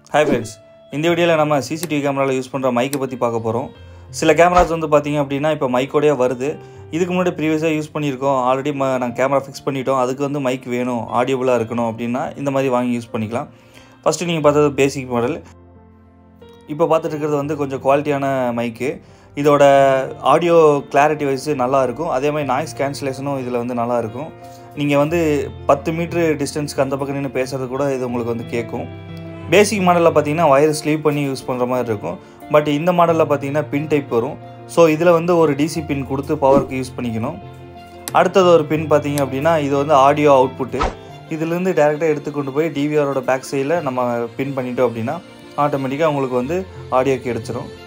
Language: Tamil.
ஹாய் ஃப்ரெண்ட்ஸ் இந்த வீடியோவில் நம்ம சிசிடிவி கேமராவில் யூஸ் பண்ணுற மைக்கை பற்றி பார்க்க போகிறோம் சில கேமராஸ் வந்து பார்த்தீங்க அப்படின்னா இப்போ மைக்கோடயே வருது இதுக்கு முன்னாடி ப்ரீவியஸாக யூஸ் பண்ணியிருக்கோம் ஆல்ரெடி ம நாங்கள் கேமரா ஃபிக்ஸ் பண்ணிட்டோம் அதுக்கு வந்து மைக் வேணும் ஆடியோபுளாக இருக்கணும் அப்படின்னா இந்த மாதிரி வாங்கி யூஸ் பண்ணிக்கலாம் ஃபஸ்ட்டு நீங்கள் பார்த்தது பேசிக் மாடல் இப்போ பார்த்துட்டு இருக்கிறது வந்து கொஞ்சம் குவாலிட்டியான மைக்கு இதோட ஆடியோ கிளாரிட்டி வைஸ் நல்லா இருக்கும் அதே மாதிரி நாய்ஸ் கேன்சலேஷனும் இதில் வந்து நல்லா இருக்கும் நீங்கள் வந்து பத்து மீட்ரு டிஸ்டன்ஸ்க்கு அந்த பக்கம் நின்று பேசுகிறது கூட இது உங்களுக்கு வந்து கேட்கும் பேசிக் மாடலில் பார்த்தீங்கன்னா வயர் ஸ்லீவ் பண்ணி யூஸ் பண்ணுற மாதிரி இருக்கும் பட் இந்த மாடலில் பார்த்தீங்கன்னா பின் டைப் வரும் ஸோ இதில் வந்து ஒரு டிசி பின் கொடுத்து பவருக்கு யூஸ் பண்ணிக்கணும் அடுத்தது ஒரு பின் பார்த்தீங்க அப்படின்னா இது வந்து ஆடியோ அவுட்புட்டு இதுலேருந்து டேரெக்டாக எடுத்து கொண்டு போய் டிவிஆரோட பேக் சைடில் நம்ம பின் பண்ணிட்டோம் அப்படின்னா ஆட்டோமேட்டிக்காக உங்களுக்கு வந்து ஆடியோ கிடைச்சிரும்